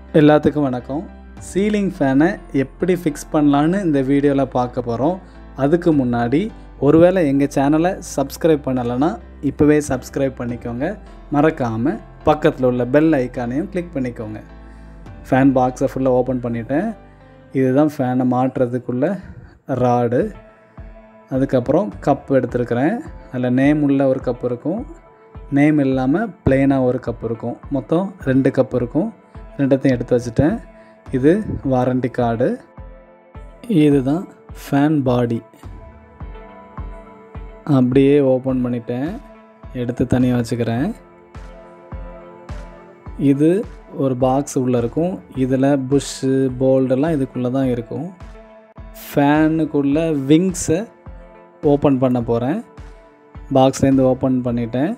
எல்லாத்துக்கும் வணக்கம் சீலிங் ஃபேனை எப்படி ஃபிக்ஸ் பண்ணலான்னு இந்த வீடியோவில் பார்க்க போகிறோம் அதுக்கு முன்னாடி ஒருவேளை எங்கள் சேனலை சப்ஸ்கிரைப் பண்ணலைன்னா இப்போவே சப்ஸ்கிரைப் பண்ணிக்கோங்க மறக்காமல் பக்கத்தில் உள்ள பெல் ஐக்கானையும் கிளிக் பண்ணிக்கோங்க ஃபேன் பாக்ஸை ஃபுல்லாக ஓப்பன் பண்ணிட்டேன் இதுதான் ஃபேனை மாட்டுறதுக்குள்ள ராடு அதுக்கப்புறம் கப் எடுத்துருக்கிறேன் அதில் நேம் உள்ள ஒரு கப் இருக்கும் நேம் இல்லாமல் பிளெயினாக ஒரு கப் இருக்கும் மொத்தம் ரெண்டு கப் இருக்கும் ரெண்டத்தையும் எடுத்து வச்சுட்டேன் இது வாரண்டி கார்டு இதுதான் ஃபேன் பாடி அப்படியே ஓப்பன் பண்ணிட்டேன் எடுத்து தனியாக வச்சுக்கிறேன் இது ஒரு பாக்ஸ் உள்ளே இருக்கும் இதில் புஷ்ஷு போல்டெல்லாம் இதுக்குள்ளே தான் இருக்கும் ஃபேனுக்குள்ளே விங்ஸை ஓப்பன் பண்ண போகிறேன் பாக்ஸ்லேருந்து ஓப்பன் பண்ணிட்டேன்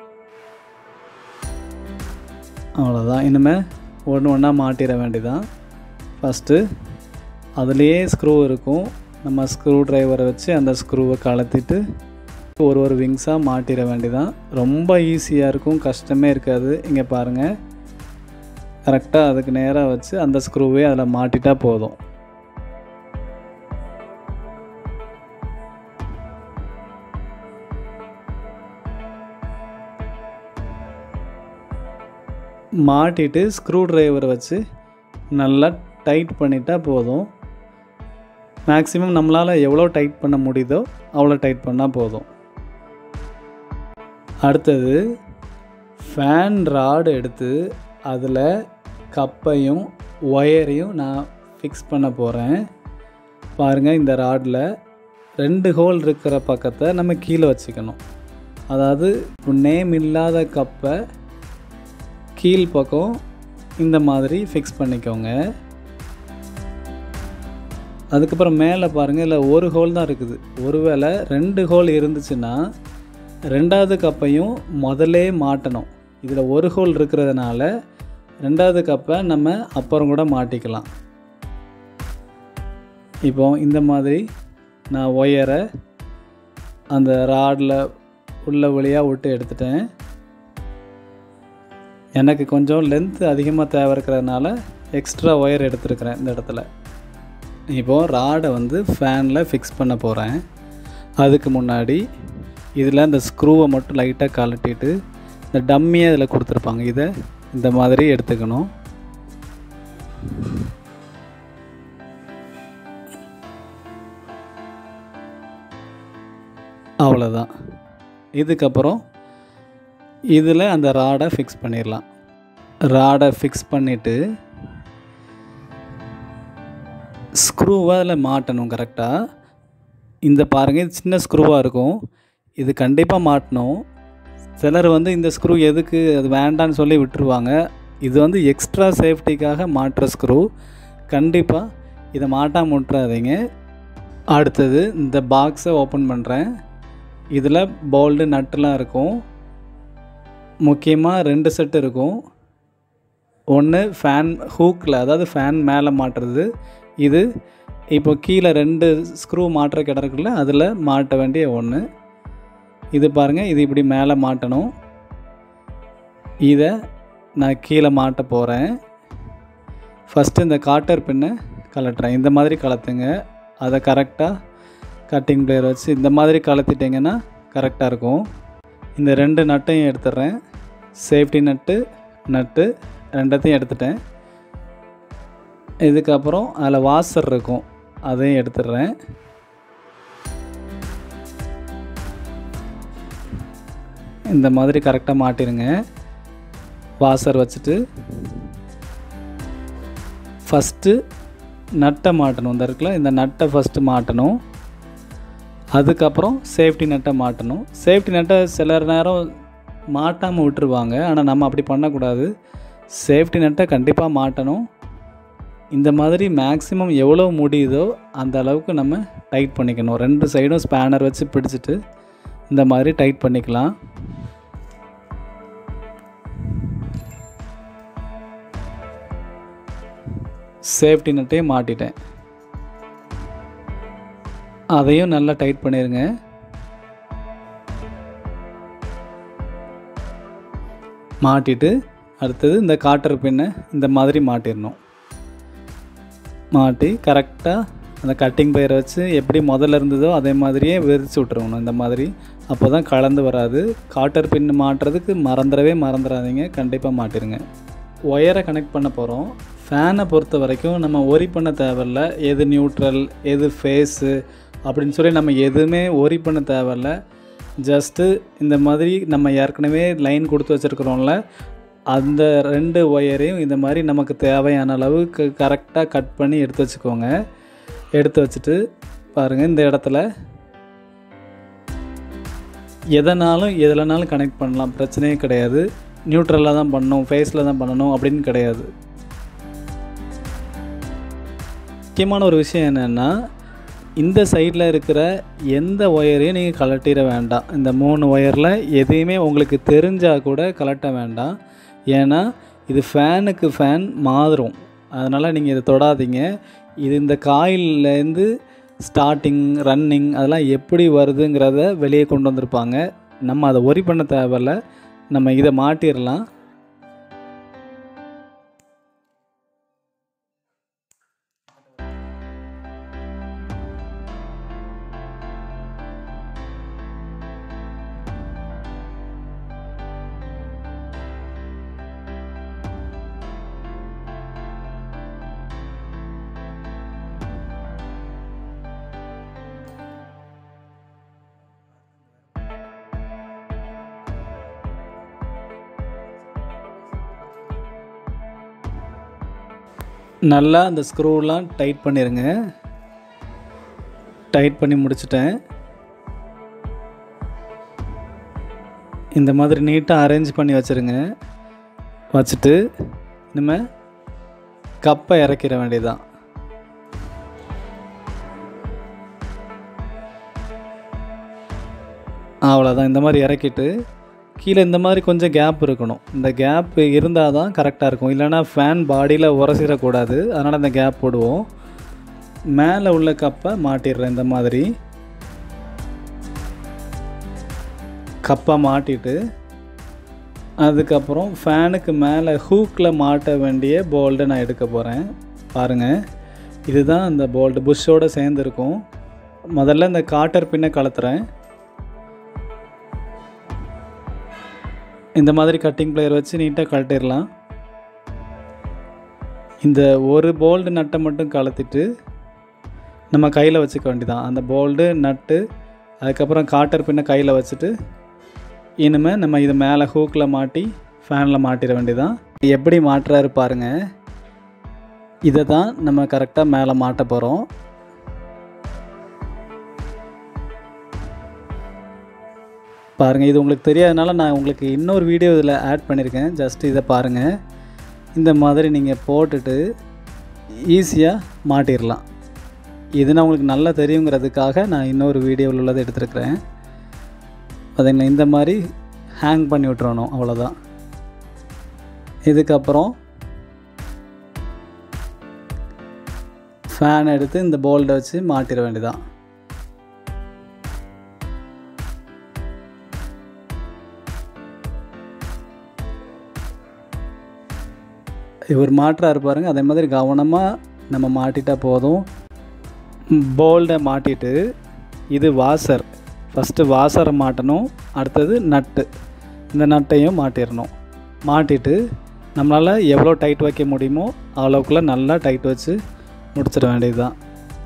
அவ்வளோதான் இனிமேல் ஒன்று ஒன்றா மாட்டிட வேண்டியதான் ஃபஸ்ட்டு அதுலேயே ஸ்க்ரூ இருக்கும் நம்ம ஸ்க்ரூ ட்ரைவரை வச்சு அந்த ஸ்க்ரூவை கலத்திட்டு ஒரு ஒரு விங்ஸாக மாட்டிட வேண்டியதான் ரொம்ப ஈஸியாக இருக்கும் கஷ்டமே இருக்காது இங்கே பாருங்கள் கரெக்டாக அதுக்கு நேராக வச்சு அந்த ஸ்க்ரூவே அதில் மாட்டிட்டா போதும் மாட்டிட்டு ஸ்க்ரூ ட்ரைவரை வச்சு நல்லா டைட் பண்ணிட்டா போதும் மேக்ஸிமம் நம்மளால் எவ்வளோ டைட் பண்ண முடியுதோ அவ்வளோ டைட் பண்ணால் போதும் அடுத்தது ஃபேன் ராடு எடுத்து அதில் கப்பையும் ஒயரையும் நான் ஃபிக்ஸ் பண்ண போகிறேன் பாருங்கள் இந்த ராடில் ரெண்டு ஹோல் இருக்கிற பக்கத்தை நம்ம கீழே வச்சுக்கணும் அதாவது நேம் இல்லாத கப்பை கீழ் பக்கம் இந்த மாதிரி ஃபிக்ஸ் பண்ணிக்கோங்க அதுக்கப்புறம் மேலே பாருங்கள் இல்லை ஒரு ஹோல் தான் இருக்குது ஒருவேளை ரெண்டு ஹோல் இருந்துச்சுன்னா ரெண்டாவது கப்பையும் முதலே மாட்டணும் இதில் ஒரு ஹோல் இருக்கிறதுனால ரெண்டாவது கப்பை நம்ம அப்புறம் கூட மாட்டிக்கலாம் இப்போ இந்த மாதிரி நான் ஒயரை அந்த ராடில் உள்ள வழியாக விட்டு எடுத்துட்டேன் எனக்கு கொஞ்சம் லென்த் அதிகமாக தேவை இருக்கிறதுனால எக்ஸ்ட்ரா ஒயர் எடுத்துருக்கிறேன் இந்த இடத்துல இப்போது ராடை வந்து ஃபேனில் ஃபிக்ஸ் பண்ண போகிறேன் அதுக்கு முன்னாடி இதில் இந்த ஸ்க்ரூவை மட்டும் லைட்டாக கழட்டிட்டு இந்த டம்மியை இதில் கொடுத்துருப்பாங்க இதை இந்த மாதிரி எடுத்துக்கணும் அவ்வளோதான் இதுக்கப்புறம் இதில் அந்த ராடை ஃபிக்ஸ் பண்ணிடலாம் ராடை ஃபிக்ஸ் பண்ணிவிட்டு ஸ்க்ரூவை அதில் மாட்டணும் கரெக்டாக இந்த பாருங்கள் இது சின்ன ஸ்க்ரூவாக இருக்கும் இது கண்டிப்பாக மாட்டணும் சிலர் வந்து இந்த ஸ்க்ரூ எதுக்கு அது வேண்டான்னு சொல்லி விட்டுருவாங்க இது வந்து எக்ஸ்ட்ரா சேஃப்டிக்காக மாட்டுற ஸ்க்ரூ கண்டிப்பாக இதை மாட்டாமல் விட்டுறாதீங்க அடுத்தது இந்த பாக்ஸை ஓப்பன் பண்ணுறேன் இதில் போல்டு நட்டுலாம் இருக்கும் முக்கியமாக ரெண்டு செட் இருக்கும் ஒன்று ஃபேன் ஹூக்கில் அதாவது ஃபேன் மேலே மாட்டுறது இது இப்போ கீழே ரெண்டு ஸ்க்ரூ மாட்டுற கிடக்குள்ள அதில் மாட்ட வேண்டிய ஒன்று இது பாருங்கள் இது இப்படி மேலே மாட்டணும் இதை நான் கீழே மாட்ட போகிறேன் ஃபஸ்ட்டு இந்த காட்டர் பின்னை கலட்டுறேன் இந்த மாதிரி கலத்துங்க அதை கரெக்டாக கட்டிங் பிளேயர் வச்சு இந்த மாதிரி கலத்திட்டிங்கன்னா கரெக்டாக இருக்கும் இந்த ரெண்டு நட்டையும் எடுத்துடுறேன் சேஃப்டி நட்டு நட்டு ரெண்டத்தையும் எடுத்துட்டேன் இதுக்கப்புறம் அதில் வாசர் இருக்கும் அதையும் எடுத்துடுறேன் இந்த மாதிரி கரெக்டாக மாட்டிருங்க வாசர் வச்சுட்டு ஃபஸ்ட்டு நட்டை மாட்டணும் இந்த இருக்குல்ல இந்த நட்டை ஃபஸ்ட்டு மாட்டணும் அதுக்கப்புறம் சேஃப்டி நட்டை மாட்டணும் சேஃப்டி நட்டை சில நேரம் மாட்டாமல் விட்டுருவாங்க ஆனால் நம்ம அப்படி பண்ணக்கூடாது சேஃப்டி நட்டை கண்டிப்பாக மாட்டணும் இந்த மாதிரி மேக்ஸிமம் எவ்வளோ முடியுதோ அந்த அளவுக்கு நம்ம டைட் பண்ணிக்கணும் ரெண்டு சைடும் ஸ்பேனர் வச்சு பிடிச்சிட்டு இந்த மாதிரி டைட் பண்ணிக்கலாம் சேஃப்டி நட்டையும் மாட்டிட்டேன் அதையும் நல்லா டைட் பண்ணிடுங்க மாட்டிட்டு அடுத்தது இந்த காட்டர் பின்னை இந்த மாதிரி மாட்டிடணும் மாட்டி கரெக்டாக அந்த கட்டிங் பயிரை வச்சு எப்படி முதல்ல இருந்ததோ அதே மாதிரியே விரித்து விட்டுருக்கணும் இந்த மாதிரி அப்போ தான் கலந்து வராது காட்டர் பின் மாட்டுறதுக்கு மறந்துடவே மறந்துடாதீங்க கண்டிப்பாக மாட்டிருங்க ஒயரை கனெக்ட் பண்ண போகிறோம் ஃபேனை பொறுத்த வரைக்கும் நம்ம ஒரி பண்ண தேவையில்ல எது நியூட்ரல் எது ஃபேஸு அப்படின்னு சொல்லி நம்ம எதுவுமே ஒரி பண்ண தேவையில்ல ஜஸ்ட்டு இந்த மாதிரி நம்ம ஏற்கனவே லைன் கொடுத்து வச்சுருக்குறோம்ல அந்த ரெண்டு ஒயரையும் இந்த மாதிரி நமக்கு தேவையான அளவுக்கு கரெக்டாக கட் பண்ணி எடுத்து வச்சுக்கோங்க எடுத்து வச்சுட்டு பாருங்கள் இந்த இடத்துல எதனாலும் எதுலனாலும் கனெக்ட் பண்ணலாம் பிரச்சனையே கிடையாது நியூட்ரலாக தான் பண்ணணும் ஃபேஸில் தான் பண்ணணும் அப்படின்னு கிடையாது முக்கியமான ஒரு விஷயம் என்னென்னா இந்த சைடில் இருக்கிற எந்த ஒயரையும் நீங்கள் கலட்டிட வேண்டாம் இந்த மூணு ஒயரில் எதையுமே உங்களுக்கு தெரிஞ்சால் கூட கலட்ட வேண்டாம் ஏன்னா இது ஃபேனுக்கு ஃபேன் மாறும் அதனால் நீங்கள் இதை தொடாதீங்க இது இந்த காயிலேருந்து ஸ்டார்டிங் ரன்னிங் அதெல்லாம் எப்படி வருதுங்கிறத வெளியே கொண்டு வந்திருப்பாங்க நம்ம அதை ஒரி பண்ண தேவையில்ல நம்ம இதை மாட்டிடலாம் நல்லா அந்த ஸ்க்ரூலாம் டைட் பண்ணிடுங்க டைட் பண்ணி முடிச்சிட்டேன் இந்த மாதிரி நீட்டாக அரேஞ்ச் பண்ணி வச்சுருங்க வச்சுட்டு நம்ம கப்பை இறக்கிற வேண்டியதான் அவ்வளோதான் இந்த மாதிரி இறக்கிட்டு கீழே இந்த மாதிரி கொஞ்சம் கேப் இருக்கணும் இந்த கேப் இருந்தால் தான் கரெக்டாக இருக்கும் இல்லைனா ஃபேன் பாடியில் உரசிடக்கூடாது அதனால் இந்த கேப் போடுவோம் மேலே உள்ள கப்பை மாட்டிடுறேன் இந்த மாதிரி கப்பை மாட்டிட்டு அதுக்கப்புறம் ஃபேனுக்கு மேலே ஹூக்கில் மாட்ட வேண்டிய போல்டு நான் எடுக்க போகிறேன் பாருங்கள் இதுதான் அந்த போல்டு புஷ்ஷோடு சேர்ந்துருக்கும் முதல்ல இந்த காட்டர் பின்னை கலத்துறேன் இந்த மாதிரி கட்டிங் பிளேயர் வச்சு நீட்டாக கழட்டிடலாம் இந்த ஒரு போல்டு நட்டை மட்டும் கலத்திட்டு நம்ம கையில் வச்சுக்க வேண்டியதான் அந்த போல்டு நட்டு அதுக்கப்புறம் காட்டர் பின்ன கையில் வச்சுட்டு இனிமேல் நம்ம இது மேலே ஹூக்கில் மாட்டி ஃபேனில் மாட்டிட வேண்டியதான் எப்படி மாட்டுறாரு பாருங்கள் இதை தான் நம்ம கரெக்டாக மேலே மாட்ட போகிறோம் பாருங்கள் இது உங்களுக்கு தெரியாதனால நான் உங்களுக்கு இன்னொரு வீடியோ இதில் ஆட் பண்ணியிருக்கேன் ஜஸ்ட் இதை பாருங்கள் இந்த மாதிரி நீங்கள் போட்டுட்டு ஈஸியாக மாட்டிடலாம் இது நான் உங்களுக்கு நல்லா தெரியுங்கிறதுக்காக நான் இன்னொரு வீடியோவில் உள்ளதை எடுத்துருக்கிறேன் அதுங்களா இந்த மாதிரி ஹேங் பண்ணி விட்டுறணும் அவ்வளோதான் இதுக்கப்புறம் ஃபேன் எடுத்து இந்த போல்டை வச்சு மாட்டிட வேண்டியதான் இவர் மாட்டுறாரு பாருங்க அதே மாதிரி கவனமாக நம்ம மாட்டிட்டா போதும் போல்டை மாட்டிட்டு இது வாசர் ஃபஸ்ட்டு வாசரை மாட்டணும் அடுத்தது நட்டு இந்த நட்டையும் மாட்டிடணும் மாட்டிட்டு நம்மளால் எவ்வளோ டைட் வைக்க முடியுமோ அவ்வளோக்குள்ளே நல்லா டைட் வச்சு முடிச்சிட வேண்டியது தான்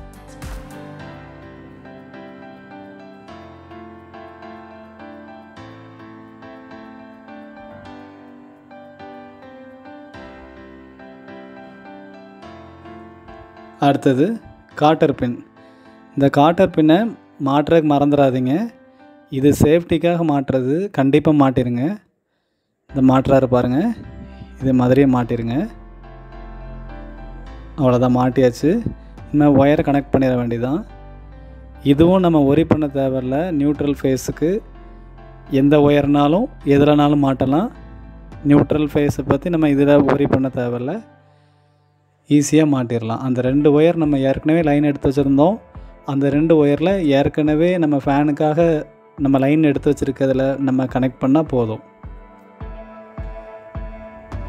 அடுத்தது காட்டர் பின் இந்த காட்டர் பின்னை மாட்டுறதுக்கு மறந்துடாதீங்க இது சேஃப்டிக்காக மாட்டுறது கண்டிப்பாக மாட்டிருங்க இந்த மாட்டுறாரு பாருங்கள் இது மாதிரியே மாட்டிருங்க அவ்வளோதான் மாட்டியாச்சு இனிமேல் ஒயரை கனெக்ட் பண்ணிட வேண்டியதான் இதுவும் நம்ம ஒரி பண்ண தேவையில்ல நியூட்ரல் ஃபேஸுக்கு எந்த ஒயர்னாலும் எதுலனாலும் மாட்டலாம் நியூட்ரல் ஃபேஸை பற்றி நம்ம இதில் ஒரி பண்ண தேவையில்ல ஈஸியாக மாட்டிடலாம் அந்த ரெண்டு ஒயர் நம்ம ஏற்கனவே லைன் எடுத்து வச்சுருந்தோம் அந்த ரெண்டு ஒயரில் ஏற்கனவே நம்ம ஃபேனுக்காக நம்ம லைன் எடுத்து வச்சுருக்கிறதுல நம்ம கனெக்ட் பண்ணால் போதும்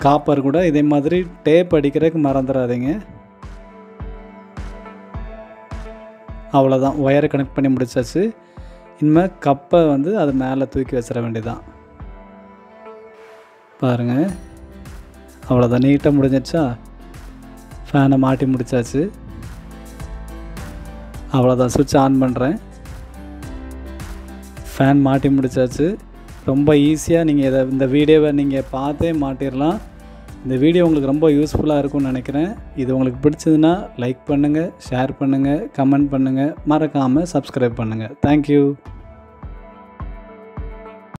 காப்பர் கூட இதே மாதிரி டேப் அடிக்கிறதுக்கு மறந்துடாதீங்க அவ்வளோதான் ஒயரை கனெக்ட் பண்ணி முடிச்சாச்சு இனிமேல் கப்பை வந்து அது மேலே தூக்கி வச்சிட வேண்டியதான் பாருங்கள் அவ்வளோதான் நீட்டாக முடிஞ்சிச்சா ஃபேனை மாட்டி முடிச்சாச்சு அவ்வளோதான் சுவிட்ச் ஆன் பண்ணுறேன் ஃபேன் மாட்டி முடிச்சாச்சு ரொம்ப ஈஸியாக நீங்கள் இதை இந்த வீடியோவை நீங்கள் பார்த்தே மாட்டிடலாம் இந்த வீடியோ உங்களுக்கு ரொம்ப யூஸ்ஃபுல்லாக இருக்கும்னு நினைக்கிறேன் இது உங்களுக்கு பிடிச்சதுன்னா லைக் பண்ணுங்கள் ஷேர் பண்ணுங்கள் கமெண்ட் பண்ணுங்கள் மறக்காமல் சப்ஸ்கிரைப் பண்ணுங்கள் தேங்க்யூ